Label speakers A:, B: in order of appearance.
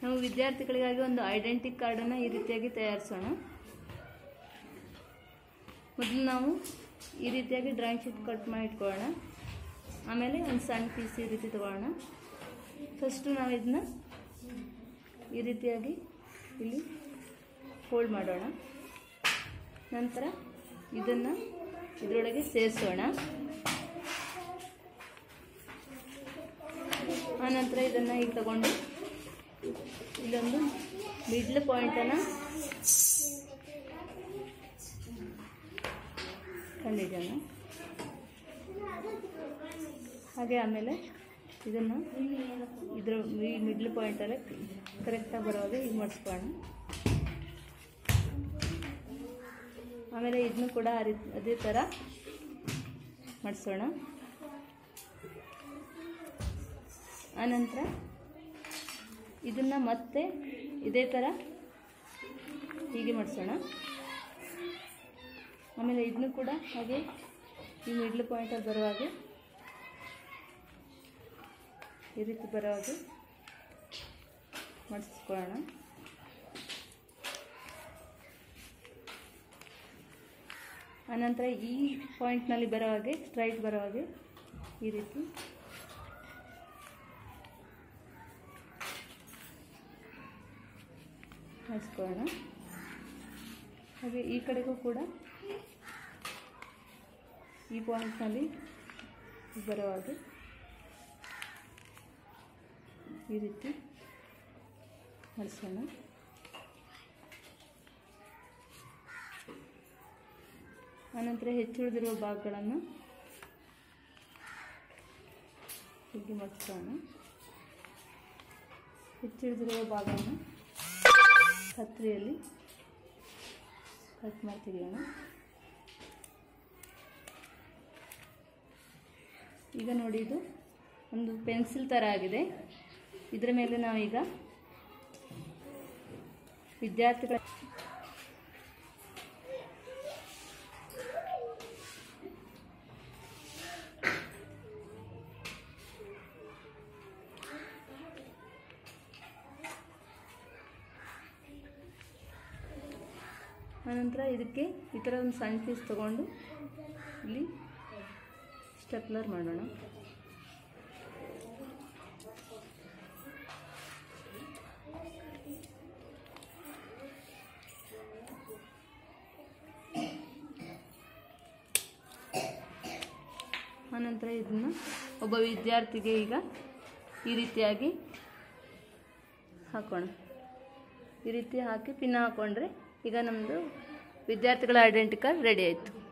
A: ನಾವು ವಿದ್ಯಾರ್ಥಿಗಳಿಗಾಗಿ ಒಂದು ಐಡೆಂಟಿ ಕಾರ್ಡನ್ನು ಈ ರೀತಿಯಾಗಿ ತಯಾರಿಸೋಣ ಮೊದಲು ನಾವು ಈ ರೀತಿಯಾಗಿ ಡ್ರಾಯಿಂಗ್ ಶೀಟ್ ಕಟ್ ಮಾಡಿ ಇಟ್ಕೊಳ್ಳೋಣ ಆಮೇಲೆ ಒಂದು ಸಣ್ಣ ಪೀಸ್ ಈ ರೀತಿ ತಗೊಳ್ಳೋಣ ಫಸ್ಟು ನಾವು ಇದನ್ನ ಈ ರೀತಿಯಾಗಿ ಇಲ್ಲಿ ಫೋಲ್ಡ್ ಮಾಡೋಣ ನಂತರ ಇದನ್ನು ಇದರೊಳಗೆ ಸೇರಿಸೋಣ ಆನಂತರ ಇದನ್ನು ಈಗ ತಗೊಂಡು ಇಲ್ಲೊಂದು ಮಿಡ್ಲ್ ಪಾಯಿಂಟನ್ನು ಕಂಡಿದ್ದಾನ ಹಾಗೆ ಆಮೇಲೆ ಇದನ್ನು ಇದರ ಈ ಮಿಡ್ಲ್ ಪಾಯಿಂಟಲ್ಲೇ ಕರೆಕ್ಟಾಗಿ ಬರುವಾಗ ಈಗ ಮಾಡಿಸ್ಕೊಳ್ಳೋಣ ಆಮೇಲೆ ಇದನ್ನು ಕೂಡ ಆ ರೀತಿ ಅದೇ ಥರ ಮಾಡಿಸೋಣ ಆನಂತರ ಇದನ್ನು ಮತ್ತೆ ಇದೇ ಥರ ಹೀಗೆ ಮಾಡಿಸೋಣ ಆಮೇಲೆ ಇದನ್ನು ಕೂಡ ಹಾಗೆ ಈ ಮಿಡ್ಲ್ ಪಾಯಿಂಟಲ್ಲಿ ಬರೋ ಹಾಗೆ ಈ ರೀತಿ ಬರೋ ಹಾಗೆ ಮಾಡಿಸ್ಕೊಳ್ಳೋಣ ಆನಂತರ ಈ ಪಾಯಿಂಟ್ನಲ್ಲಿ ಬರೋ ಹಾಗೆ ಸ್ಟ್ರೈಟ್ ಬರೋ ಹಾಗೆ ಈ ರೀತಿ ಮಾಡಿಸ್ಕೊಳ್ಳೋಣ ಹಾಗೆ ಈ ಕಡೆಗೂ ಕೂಡ ಈ ಪಾಯಿಂಟ್ನಲ್ಲಿ ಬರೋ ಹಾಗೆ ಈ ರೀತಿ ಮಾಡಿಸೋಣ ಆನಂತರ ಹೆಚ್ಚುಳಿದಿರುವ ಭಾಗಗಳನ್ನು ಹೀಗೆ ಮಾಡಿಸೋಣ ಹೆಚ್ಚುಳಿದಿರುವ ಭಾಗವನ್ನು ಕತ್ತರಿಯಲ್ಲಿ ಕಟ್ ಮಾಡ್ತಿದ್ದೀವಣ ಈಗ ನೋಡಿ ಇದು ಒಂದು ಪೆನ್ಸಿಲ್ ಥರ ಆಗಿದೆ ಇದರ ಮೇಲೆ ನಾವೀಗ ವಿದ್ಯಾರ್ಥಿಗಳ ಆನಂತರ ಇದಕ್ಕೆ ಈ ಥರ ಒಂದು ಸಣ್ಣ ಪೀಸ್ ತೊಗೊಂಡು ಇಲ್ಲಿ ಸ್ಟೆಪ್ಲರ್ ಮಾಡೋಣ ಆನಂತರ ಇದನ್ನು ಒಬ್ಬ ವಿದ್ಯಾರ್ಥಿಗೆ ಈಗ ಈ ರೀತಿಯಾಗಿ ಹಾಕೋಣ ಈ ರೀತಿ ಹಾಕಿ ಪಿನ್ ಹಾಕ್ಕೊಂಡ್ರೆ ಈಗ ನಮ್ಮದು ವಿದ್ಯಾರ್ಥಿಗಳ ಐಡೆಂಟಿ ಕಾರ್ಡ್ ರೆಡಿ ಆಯಿತು